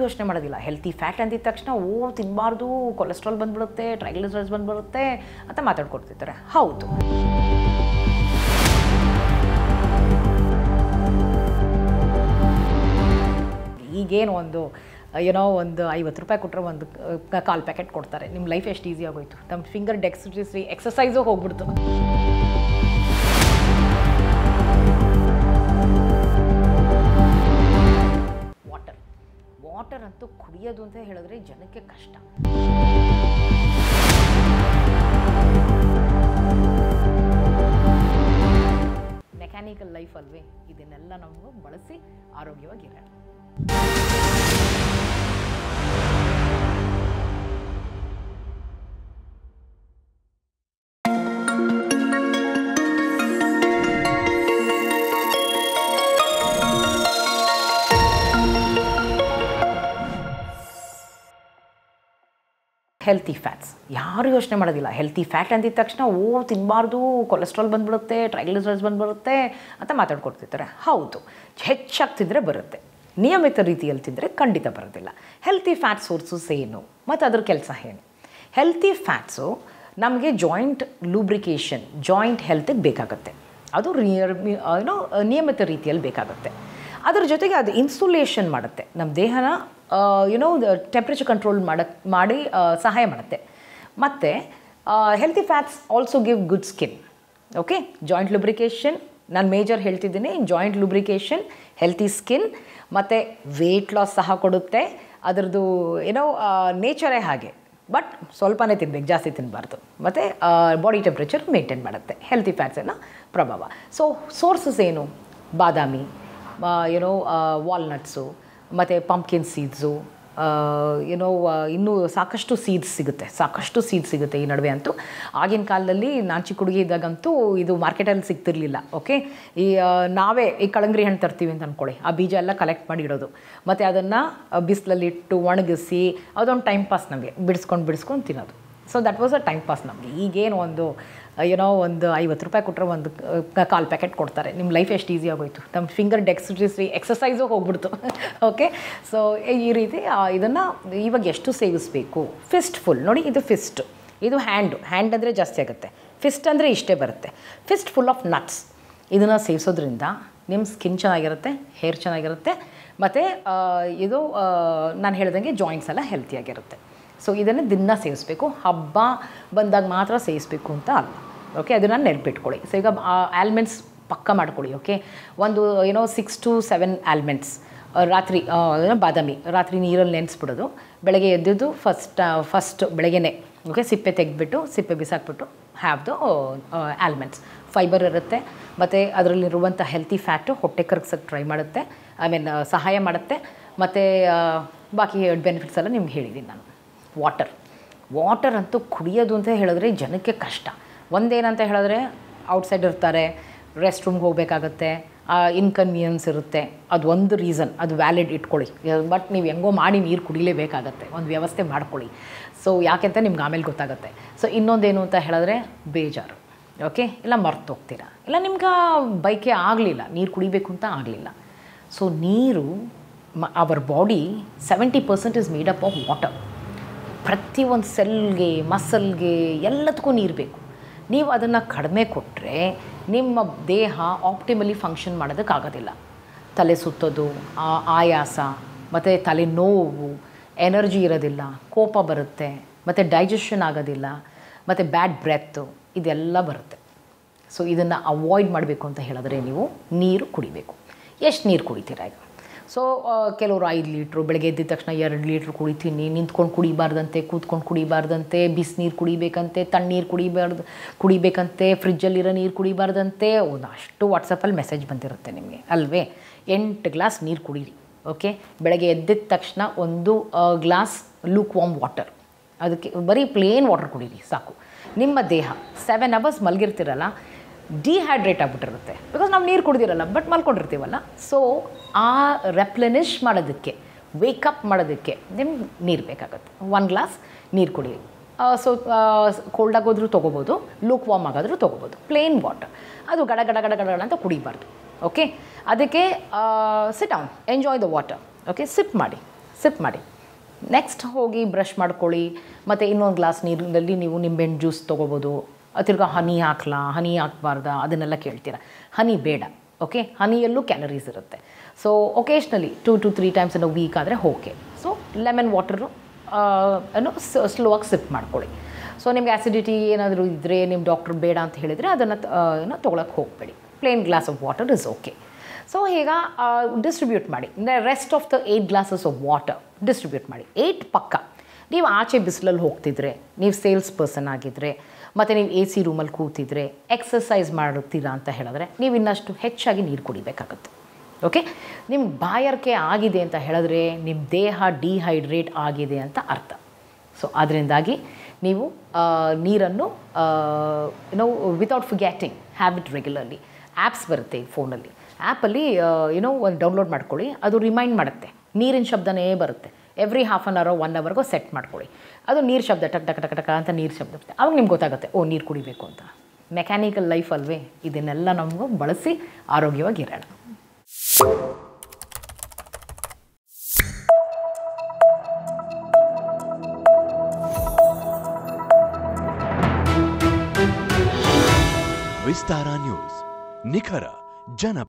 ಯೋಚನೆ ಮಾಡೋದಿಲ್ಲ healthy fat ಅಂದಿದ ತಕ್ಷಣ ಓ ತಿನ್ನಬಾರ್ದು ಕೊಲೆಸ್ಟ್ರಾಲ್ ಬಂದ್ಬಿಡುತ್ತೆ ಟ್ರೈಗ್ಲಿಸರೈಡ್ಸ್ ಬಂದ್ಬಿಡುತ್ತೆ ಅಂತ ಮಾತಾಡ್ಕೊಡ್ತಿರ್ತಾರೆ ಹೌದು ಈಗೇನು ಒಂದು ಏನೋ ಒಂದು ಐವತ್ತು ರೂಪಾಯಿ ಕೊಟ್ಟರೆ ಒಂದು ಕ- ಕಾಲು ಪ್ಯಾಕೆಟ್ ಕೊಡ್ತಾರೆ ನಿಮ್ಮ ಲೈಫ್ ಎಷ್ಟು ಈಸಿ ಆಗೋಯ್ತು ನಮ್ಮ ಫಿಂಗರ್ ಡೆಕ್ಸಿಟ್ರಿಸಿ ಎಕ್ಸಸೈಸು ಹೋಗ್ಬಿಡ್ತು ವಾಟರ್ ವಾಟರ್ ಅಂತೂ ಕುಡಿಯೋದು ಅಂತ ಹೇಳಿದ್ರೆ ಜನಕ್ಕೆ ಕಷ್ಟ ಮೆಕ್ಯಾನಿಕಲ್ ಲೈಫ್ ಅಲ್ವೇ ಇದನ್ನೆಲ್ಲ ನಾವು ಬಳಸಿ ಆರೋಗ್ಯವಾಗಿರೋಣ ಹೆಲ್ತಿ ಫ್ಯಾಟ್ಸ್ ಯಾರು ಯೋಚನೆ ಮಾಡೋದಿಲ್ಲ ಹೆಲ್ತಿ ಫ್ಯಾಟ್ ಅಂದಿದ ತಕ್ಷಣ ಓ ತಿನ್ನಬಾರ್ದು ಕೊಲೆಸ್ಟ್ರಾಲ್ ಬಂದ್ಬಿಡುತ್ತೆ ಟ್ರೈಗ್ಲಿಸರೈಡ್ಸ್ ಬಂದ್ಬಿಡುತ್ತೆ ಅಂತ ಮಾತಾಡ್ಕೊಡ್ತಿರ್ತಾರೆ ಹೌದು ಹೆಚ್ಚಾಗಿ ತಿಂದರೆ ಬರುತ್ತೆ ನಿಯಮಿತ ರೀತಿಯಲ್ಲಿ ತಿಂದರೆ ಖಂಡಿತ ಬರೋದಿಲ್ಲ ಹೆಲ್ತಿ ಫ್ಯಾಟ್ ಸೋರ್ಸಸ್ ಏನು ಮತ್ತು ಅದ್ರ ಕೆಲಸ ಏನು ಹೆಲ್ತಿ ಫ್ಯಾಟ್ಸು ನಮಗೆ ಜಾಯಿಂಟ್ ಲೂಬ್ರಿಕೇಷನ್ ಜಾಯಿಂಟ್ ಹೆಲ್ತಿಗೆ ಬೇಕಾಗುತ್ತೆ ಅದು ರಿಯರ್ ಏನೋ ನಿಯಮಿತ ರೀತಿಯಲ್ಲಿ ಬೇಕಾಗುತ್ತೆ ಅದ್ರ ಜೊತೆಗೆ ಅದು ಇನ್ಸುಲೇಷನ್ ಮಾಡುತ್ತೆ ನಮ್ಮ ದೇಹನ ಯುನೋ ಟೆಂಪ್ರೇಚರ್ ಕಂಟ್ರೋಲ್ ಮಾಡಕ್ಕೆ ಮಾಡಿ ಆ, ಸಹಾಯ ಮಾಡುತ್ತೆ ಮತ್ತು healthy fats also give good skin okay joint lubrication ನಾನು ಮೇಜರ್ ಹೇಳ್ತಿದ್ದೀನಿ ಜಾಯಿಂಟ್ ಲುಬ್ರಿಕೇಷನ್ ಹೆಲ್ತಿ ಸ್ಕಿನ್ ಮತ್ತು ವೆಯ್ಟ್ ಲಾಸ್ ಸಹ ಕೊಡುತ್ತೆ ಅದರದ್ದು ಏನೋ ನೇಚರೇ ಹಾಗೆ ಬಟ್ ಸ್ವಲ್ಪನೇ ತಿನ್ಬೇಕು ಜಾಸ್ತಿ ತಿನ್ನಬಾರ್ದು ಮತ್ತು ಬಾಡಿ ಟೆಂಪ್ರೇಚರ್ ಮೇಂಟೈನ್ ಮಾಡುತ್ತೆ ಹೆಲ್ತಿ ಫ್ಯಾಟ್ಸನ್ನು ಪ್ರಭಾವ ಸೊ ಸೋರ್ಸಸ್ ಏನು ಬಾದಾಮಿ ಏನೋ ವಾಲ್ನಟ್ಸು ಮತ್ತು ಪಂಪ್ಕಿನ್ ಸೀಡ್ಸು ಏನೋ ಇನ್ನೂ ಸಾಕಷ್ಟು ಸೀಡ್ಸ್ ಸಿಗುತ್ತೆ ಸಾಕಷ್ಟು ಸೀಡ್ಸ್ ಸಿಗುತ್ತೆ ಈ ನಡುವೆ ಅಂತೂ ಆಗಿನ ಕಾಲದಲ್ಲಿ ನಾನು ಚಿಕ್ಕ ಹುಡುಗಿ ಇದ್ದಾಗಂತೂ ಇದು ಮಾರ್ಕೆಟಲ್ಲಿ ಸಿಗ್ತಿರ್ಲಿಲ್ಲ ಓಕೆ ಈ ಆ, ನಾವೇ ಈ ಕಳಂಗ್ರಿ ಹಣ್ಣು ತರ್ತೀವಿ ಅಂತ ಅಂದ್ಕೊಳ್ಳಿ ಆ ಬೀಜ ಎಲ್ಲ ಕಲೆಕ್ಟ್ ಮಾಡಿ ಇಡೋದು ಮತ್ತು ಅದನ್ನು ಬಿಸಿಲಲ್ಲಿ ಇಟ್ಟು ಒಣಗಿಸಿ ಅದೊಂದು ಟೈಮ್ ಪಾಸ್ ನಮಗೆ ಬಿಡಿಸ್ಕೊಂಡು ಬಿಡಿಸ್ಕೊಂಡು ತಿನ್ನೋದು so that was a time pass ನಮಗೆ ಈಗೇನು ಒಂದು ಏನೋ ಒಂದು ಐವತ್ತು ರೂಪಾಯಿ ಕೊಟ್ಟರೆ ಒಂದು ಕ- ಕಾಲು ಪ್ಯಾಕೆಟ್ ಕೊಡ್ತಾರೆ ನಿಮ್ಮ ಲೈಫ್ ಎಷ್ಟು ಈಸಿ ಆಗೋಯ್ತು ನಮ್ಮ ಫಿಂಗರ್ ಡೆಕ್ಸಿಟ್ರಿಸಿ ಎಕ್ಸಸೈಸು ಹೋಗ್ಬಿಡ್ತು ಓಕೆ ಸೊ ಈ ರೀತಿ ಇದನ್ನು ಇವಾಗ ಎಷ್ಟು ಸೇವಿಸಬೇಕು ಫಿಸ್ಟ್ ಫುಲ್ ನೋಡಿ ಇದು ಫಿಸ್ಟ್ ಇದು ಹ್ಯಾಂಡು ಹ್ಯಾಂಡ್ ಅಂದರೆ ಜಾಸ್ತಿ ಆಗುತ್ತೆ ಫಿಸ್ಟ್ ಅಂದರೆ ಇಷ್ಟೇ ಬರುತ್ತೆ ಫಿಸ್ಟ್ ಫುಲ್ ಆಫ್ ನಟ್ಸ್ ಇದನ್ನು ಸೇವಿಸೋದ್ರಿಂದ ನಿಮ್ಮ ಸ್ಕಿನ್ ಚೆನ್ನಾಗಿರುತ್ತೆ ಹೇರ್ ಚೆನ್ನಾಗಿರುತ್ತೆ ಮತ್ತು ಇದು ನಾನು ಹೇಳ್ದಂಗೆ ಜಾಯಿಂಟ್ಸ್ ಎಲ್ಲ ಹೆಲ್ತಿಯಾಗಿರುತ್ತೆ ಸೊ ಇದನ್ನು ದಿನ ಸೇವಿಸಬೇಕು ಹಬ್ಬ ಬಂದಾಗ ಮಾತ್ರ ಸೇವಿಸಬೇಕು ಅಂತ ಅಲ್ಲ ಓಕೆ ಅದನ್ನು ನೆನ್ಪಿಟ್ಕೊಳ್ಳಿ ಸೊ ಈಗ ಆಲ್ಮೆಂಟ್ಸ್ ಪಕ್ಕ ಮಾಡ್ಕೊಳ್ಳಿ ಓಕೆ ಒಂದು ಏನೋ ಸಿಕ್ಸ್ ಟು ಸೆವೆನ್ ಆಲ್ಮೆಂಟ್ಸ್ ರಾತ್ರಿ ಆ, ಏನೋ ಬಾದಾಮಿ ರಾತ್ರಿ ನೀರಲ್ಲಿ ನೆನೆಸ್ಬಿಡೋದು ಬೆಳಗ್ಗೆ ಎದ್ದಿದ್ದು ಫಸ್ಟ್ ಫಸ್ಟ್ ಬೆಳಗ್ಗೆನೆ ಓಕೆ ಸಿಪ್ಪೆ ತೆಗೆದ್ಬಿಟ್ಟು ಸಿಪ್ಪೆ ಬಿಸಾಕ್ಬಿಟ್ಟು ಹ್ಯಾವ್ ದ ಆಲ್ಮೆಂಟ್ಸ್ ಫೈಬರ್ ಇರುತ್ತೆ ಮತ್ತು ಅದರಲ್ಲಿರುವಂಥ ಹೆಲ್ತಿ ಫ್ಯಾಟು ಹೊಟ್ಟೆ ಕರಗ್ಸೋಕ್ಕೆ ಟ್ರೈ ಮಾಡುತ್ತೆ ಐ ಮೀನ್ ಸಹಾಯ ಮಾಡುತ್ತೆ ಮತ್ತು ಬಾಕಿ ಬೆನಿಫಿಟ್ಸ್ ಎಲ್ಲ ನಿಮ್ಗೆ ಹೇಳಿದ್ದೀನಿ ನಾನು ವಾಟರ್ ವಾಟರ್ ಅಂತೂ ಕುಡಿಯೋದು ಅಂತ ಹೇಳಿದ್ರೆ ಜನಕ್ಕೆ ಕಷ್ಟ ಒಂದೇನಂತ ಹೇಳಿದ್ರೆ ಔಟ್ಸೈಡ್ ಇರ್ತಾರೆ ರೆಸ್ಟ್ ರೂಮ್ಗೆ ಹೋಗಬೇಕಾಗತ್ತೆ ಇನ್ಕನ್ವೀನಿಯನ್ಸ್ ಇರುತ್ತೆ ಅದು ಒಂದು ರೀಸನ್ ಅದು ವ್ಯಾಲಿಡ್ ಇಟ್ಕೊಳ್ಳಿ ಬಟ್ ನೀವು ಹೆಂಗೋ ಮಾಡಿ ನೀರು ಕುಡಿಲೇಬೇಕಾಗತ್ತೆ ಒಂದು ವ್ಯವಸ್ಥೆ ಮಾಡ್ಕೊಳ್ಳಿ ಸೊ ಯಾಕೆಂತ ನಿಮ್ಗೆ ಆಮೇಲೆ ಗೊತ್ತಾಗುತ್ತೆ ಸೊ ಇನ್ನೊಂದೇನು ಅಂತ ಹೇಳಿದ್ರೆ ಬೇಜಾರು ಓಕೆ ಇಲ್ಲ ಮರ್ತೋಗ್ತೀರಾ ಇಲ್ಲ ನಿಮ್ಗೆ ಬೈಕೆ ಆಗಲಿಲ್ಲ ನೀರು ಕುಡಿಬೇಕು ಅಂತ ಆಗಲಿಲ್ಲ ಸೊ ನೀರು our body seventy percent is made up of water ಪ್ರತಿಯೊಂದು ಸೆಲ್ಗೆ ಮಸಲ್ಗೆ ಎಲ್ಲದಕ್ಕೂ ನೀರು ಬೇಕು ನೀವು ಅದನ್ನು ಕಡಿಮೆ ಕೊಟ್ಟರೆ ನಿಮ್ಮ ದೇಹ ಆಪ್ಟಿಮಲಿ ಫಂಕ್ಷನ್ ಮಾಡೋದಕ್ಕಾಗೋದಿಲ್ಲ ತಲೆ ಸುತ್ತೋದು ಆ- ಆಯಾಸ ಮತ್ತು ತಲೆ ನೋವು ಎನರ್ಜಿ ಇರೋದಿಲ್ಲ ಕೋಪ ಬರುತ್ತೆ ಮತ್ತು ಡೈಜೆಷನ್ ಆಗೋದಿಲ್ಲ ಮತ್ತು ಬ್ಯಾಡ್ ಬ್ರೆತ್ತು ಇದೆಲ್ಲ ಬರುತ್ತೆ ಸೊ ಇದನ್ನು ಅವಾಯ್ಡ್ ಮಾಡಬೇಕು ಅಂತ ಹೇಳಿದ್ರೆ ನೀವು ನೀರು ಕುಡಿಬೇಕು ಎಷ್ಟು ನೀರು ಕುಡಿತೀರಾ ಈಗ ಸೊ ಕೆಲವರು ಐದು ಲೀಟ್ರು ಬೆಳಗ್ಗೆ ಎದ್ದಿದ ತಕ್ಷಣ ಎರಡು ಲೀಟ್ರ್ ಕುಡಿತೀನಿ ನಿಂತ್ಕೊಂಡು ಕುಡಿಬಾರ್ದಂತೆ ಕೂತ್ಕೊಂಡು ಕುಡಿಬಾರ್ದಂತೆ ಬಿಸಿನೀರು ಕುಡಿಬೇಕಂತೆ ತಣ್ಣೀರು ಕುಡಿಬಾರ್ದು ಕುಡಿಬೇಕಂತೆ ಫ್ರಿಜ್ಜಲ್ಲಿರೋ ನೀರು ಕುಡಿಬಾರ್ದಂತೆ ಒಂದು ಅಷ್ಟು ವಾಟ್ಸಪ್ಪಲ್ಲಿ ಮೆಸೇಜ್ ಬಂದಿರುತ್ತೆ ನಿಮಗೆ ಅಲ್ವೇ ಎಂಟು ಗ್ಲಾಸ್ ನೀರು ಕುಡೀರಿ ಓಕೆ ಬೆಳಗ್ಗೆ ಎದ್ದಿದ ತಕ್ಷಣ ಒಂದು ಗ್ಲಾಸ್ ಲೂಕ್ ವಾಮ್ ವಾಟರ್ ಅದಕ್ಕೆ ಬರೀ ಪ್ಲೇನ್ ವಾಟರ್ ಕುಡೀರಿ ಸಾಕು ನಿಮ್ಮ ದೇಹ ಸೆವೆನ್ ಅವರ್ಸ್ ಮಲಗಿರ್ತಿರಲ್ಲ ಡಿಹೈಡ್ರೇಟ್ ಆಗಿಬಿಟ್ಟಿರುತ್ತೆ ಬಿಕಾಸ್ ನಾವು ನೀರು ಕುಡ್ದಿರಲ್ಲ ಬಟ್ ಮಲ್ಕೊಂಡಿರ್ತೀವಲ್ಲ ಸೊ ಆ ರೆಪ್ಲೆನಿಶ್ ಮಾಡೋದಕ್ಕೆ ವೇಕಪ್ ಮಾಡೋದಕ್ಕೆ ನಿಮ್ಗೆ ನೀರು ಬೇಕಾಗುತ್ತೆ ಒನ್ ಗ್ಲಾಸ್ ನೀರು ಕುಡಿ ಸೊ ಕೋಲ್ಡ್ ಆಗೋದ್ರೂ ತೊಗೋಬೋದು ಲೂಕ್ ವಾಮ್ ಆಗೋದ್ರೂ ತೊಗೋಬೋದು ಪ್ಲೇನ್ ವಾಟರ್ ಅದು ಗಡ ಗಡ ಗಡ ಗಡ ಗಡ ಅಂತ ಕುಡಿಬಾರ್ದು ಓಕೆ ಅದಕ್ಕೆ sit down enjoy the water okay sip ಮಾಡಿ ಸಿಪ್ ಮಾಡಿ ನೆಕ್ಸ್ಟ್ ಹೋಗಿ ಬ್ರಷ್ ಮಾಡ್ಕೊಳ್ಳಿ ಮತ್ತು ಇನ್ನೊಂದು ಗ್ಲಾಸ್ ನೀರಿನಲ್ಲಿ ನೀವು ನಿಂಬೆಹಣ್ಣು ಜ್ಯೂಸ್ ತೊಗೋಬೋದು ತಿರ್ಗಾ ಹನಿ ಹಾಕ್ಲಾ ಹನಿ ಹಾಕ್ಬಾರ್ದಾ ಅದನ್ನೆಲ್ಲ ಕೇಳ್ತೀರಾ ಹನಿ ಬೇಡ ಓಕೆ ಹನಿಯಲ್ಲೂ ಕ್ಯಾಲರೀಸ್ ಇರುತ್ತೆ so occasionally two to three times in a week ಆದರೆ ಓಕೆ ಸೊ ಲೆಮನ್ ವಾಟರು ಏನು ಸ್ಲೋ ಆಗಿ ಸಿಪ್ ಮಾಡ್ಕೊಳ್ಳಿ ಸೊ ನಿಮ್ಗೆ ಆ್ಯಸಿಡಿಟಿ ಏನಾದರೂ ಇದ್ದರೆ ನಿಮ್ಮ ಡಾಕ್ಟ್ರ್ ಬೇಡ ಅಂತ ಹೇಳಿದರೆ ಅದನ್ನು ಏನೋ ತೊಗೊಳಕ್ಕೆ ಹೋಗಬೇಡಿ plain glass of water is okay so ಈಗ ಡಿಸ್ಟ್ರಿಬ್ಯೂಟ್ ಮಾಡಿ ಅಂದರೆ rest of the eight glasses of water distribute ಮಾಡಿ ಏಯ್ಟ್ ಪಕ್ಕ ನೀವು ಆಚೆ ಬಿಸಿಲಲ್ಲಿ ಹೋಗ್ತಿದ್ರೆ ನೀವು ಸೇಲ್ಸ್ ಪರ್ಸನ್ ಆಗಿದ್ದರೆ ಮತ್ತು ನೀವು ಎ ಸಿ ರೂಮಲ್ಲಿ ಕೂತಿದ್ರೆ ಎಕ್ಸಸೈಸ್ ಮಾಡುತ್ತೀರಾ ಅಂತ ಹೇಳಿದ್ರೆ ನೀವು ಇನ್ನಷ್ಟು ಹೆಚ್ಚಾಗಿ ನೀರು ಕುಡಿಬೇಕಾಗುತ್ತೆ ಓಕೆ ನಿಮ್ಗೆ ಬಾಯಾರಿಕೆ ಆಗಿದೆ ಅಂತ ಹೇಳಿದ್ರೆ ನಿಮ್ಮ ದೇಹ ಡಿಹೈಡ್ರೇಟ್ ಆಗಿದೆ ಅಂತ ಅರ್ಥ ಸೊ ಅದರಿಂದಾಗಿ ನೀವು ಆ, ನೀರನ್ನು ಏನೋ without forgetting habit regularly apps ಬರುತ್ತೆ ಈ ಫೋನಲ್ಲಿ ಆ್ಯಪಲ್ಲಿ ಏನೋ ಒಂದು ಡೌನ್ಲೋಡ್ ಮಾಡ್ಕೊಳ್ಳಿ ಅದು ರಿಮೈಂಡ್ ಮಾಡುತ್ತೆ ನೀರಿನ ಶಬ್ದನೇ ಬರುತ್ತೆ every half an hour one ಅವರ್ಗೋ ಸೆಟ್ ಮಾಡ್ಕೊಳ್ಳಿ ಅದು ನೀರು ಶಬ್ದ ಟಕ್ ಟಕ್ ಟಕ್ ಟಕ ಅಂತ ನೀರು ಶಬ್ದ ಬರುತ್ತೆ ಅವಾಗ ನಿಮ್ಗೆ ಗೊತ್ತಾಗುತ್ತೆ ಓ ನೀರು ಕುಡಿಬೇಕು ಅಂತ ಮೆಕ್ಯಾನಿಕಲ್ ಲೈಫ್ ಅಲ್ವೇ ಇದನ್ನೆಲ್ಲ ನಮಗೂ ಬಳಸಿ ಆರೋಗ್ಯವಾಗಿರೋಣ ವಿಸ್ತಾರ ನ್ಯೂಸ್ ನಿಖರ ಜನಪರ